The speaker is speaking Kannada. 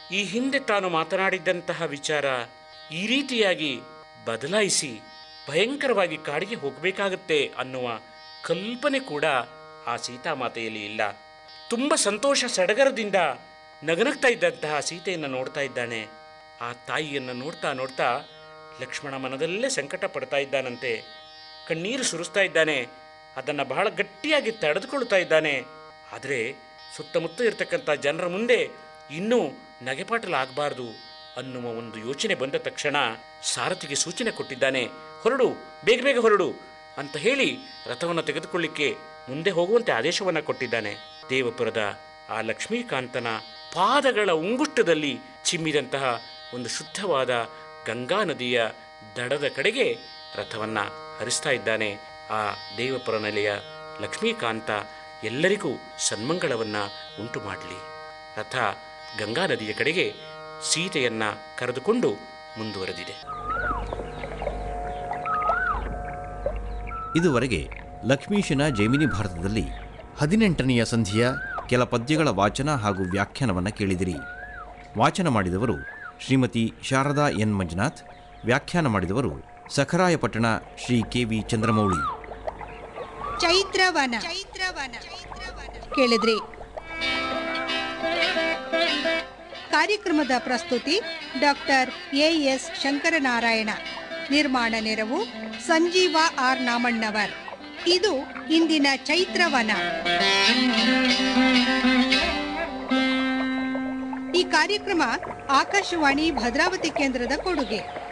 ಈ ಹಿಂದೆ ತಾನು ಮಾತನಾಡಿದ್ದಂತಹ ವಿಚಾರ ಈ ರೀತಿಯಾಗಿ ಬದಲಾಯಿಸಿ ಭಯಂಕರವಾಗಿ ಕಾಡಿಗೆ ಹೋಗಬೇಕಾಗತ್ತೆ ಅನ್ನುವ ಕಲ್ಪನೆ ಕೂಡ ಆ ಸೀತಾಮಾತೆಯಲ್ಲಿ ಇಲ್ಲ ತುಂಬ ಸಂತೋಷ ಸಡಗರದಿಂದ ನಗನಗ್ತಾ ಇದ್ದಂತಹ ಸೀತೆಯನ್ನು ನೋಡ್ತಾ ಇದ್ದಾನೆ ಆ ತಾಯಿಯನ್ನು ನೋಡ್ತಾ ನೋಡ್ತಾ ಲಕ್ಷ್ಮಣ ಮನದಲ್ಲೇ ಸಂಕಟ ಪಡ್ತಾ ಇದ್ದಾನಂತೆ ಕಣ್ಣೀರು ಸುರಿಸ್ತಾ ಇದ್ದಾನೆ ಅದನ್ನು ಬಹಳ ಗಟ್ಟಿಯಾಗಿ ತಡೆದುಕೊಳ್ತಾ ಇದ್ದಾನೆ ಆದರೆ ಸುತ್ತಮುತ್ತ ಇರತಕ್ಕಂಥ ಜನರ ಮುಂದೆ ಇನ್ನೂ ನಗೆಪಾಟಲಾಗಬಾರ್ದು ಅನ್ನುವ ಒಂದು ಯೋಚನೆ ಬಂದ ತಕ್ಷಣ ಸಾರಥಿಗೆ ಸೂಚನೆ ಕೊಟ್ಟಿದ್ದಾನೆ ಹೊರಡು ಬೇಗ ಬೇಗ ಹೊರಡು ಅಂತ ಹೇಳಿ ರಥವನ್ನು ತೆಗೆದುಕೊಳ್ಳಿಕ್ಕೆ ಮುಂದೆ ಹೋಗುವಂತೆ ಆದೇಶವನ್ನು ಕೊಟ್ಟಿದ್ದಾನೆ ದೇವಪುರದ ಆ ಲಕ್ಷ್ಮೀಕಾಂತನ ಪಾದಗಳ ಉಂಗುಷ್ಟದಲ್ಲಿ ಚಿಮ್ಮಿದಂತಹ ಒಂದು ಶುದ್ಧವಾದ ಗಂಗಾ ನದಿಯ ದಡದ ಕಡೆಗೆ ರಥವನ್ನ ಹರಿಸ್ತಾ ಇದ್ದಾನೆ ಆ ದೇವಪುರ ನೆಲೆಯ ಲಕ್ಷ್ಮೀಕಾಂತ ಎಲ್ಲರಿಗೂ ಸನ್ಮಂಗಳವನ್ನ ಉಂಟು ಮಾಡಲಿ ರಥ ಗಂಗಾ ನದಿಯ ಕಡೆಗೆ ಸೀತೆಯನ್ನ ಕರೆದುಕೊಂಡು ಮುಂದುವರೆದಿದೆ ಇದುವರೆಗೆ ಲಕ್ಷ್ಮೀಶನ ಜೈಮಿನಿ ಭಾರತದಲ್ಲಿ ಹದಿನೆಂಟನೆಯ ಸಂಧಿಯ ಕೆಲ ಪದ್ಯಗಳ ವಾಚನ ಹಾಗೂ ವ್ಯಾಖ್ಯಾನವನ್ನು ಕೇಳಿದಿರಿ ವಾಚನ ಮಾಡಿದವರು ಶ್ರೀಮತಿ ಶಾರದಾ ಎನ್ ಮಂಜುನಾಥ್ ವ್ಯಾಖ್ಯಾನ ಮಾಡಿದವರು ಸಖರಾಯಪಟ್ಟಣ ಶ್ರೀ ಕೆ ವಿ ಚಂದ್ರಮೌಳಿ ಚೈತ್ರವನ ಚೈತ್ರವನ ಕೇಳಿದ್ರಿ ಕಾರ್ಯಕ್ರಮದ ಪ್ರಸ್ತುತಿ ಡಾಕ್ಟರ್ ಎ ಎಸ್ ಶಂಕರನಾರಾಯಣ ನಿರ್ಮಾಣ ನೆರವು ಸಂಜೀವ ಆರ್ ನಾಮಣ್ಣವರ್ ಇದು ಇಂದಿನ ಚೈತ್ರವನ ಈ ಕಾರ್ಯಕ್ರಮ ಆಕಾಶವಾಣಿ ಭದ್ರಾವತಿ ಕೇಂದ್ರದ ಕೊಡುಗೆ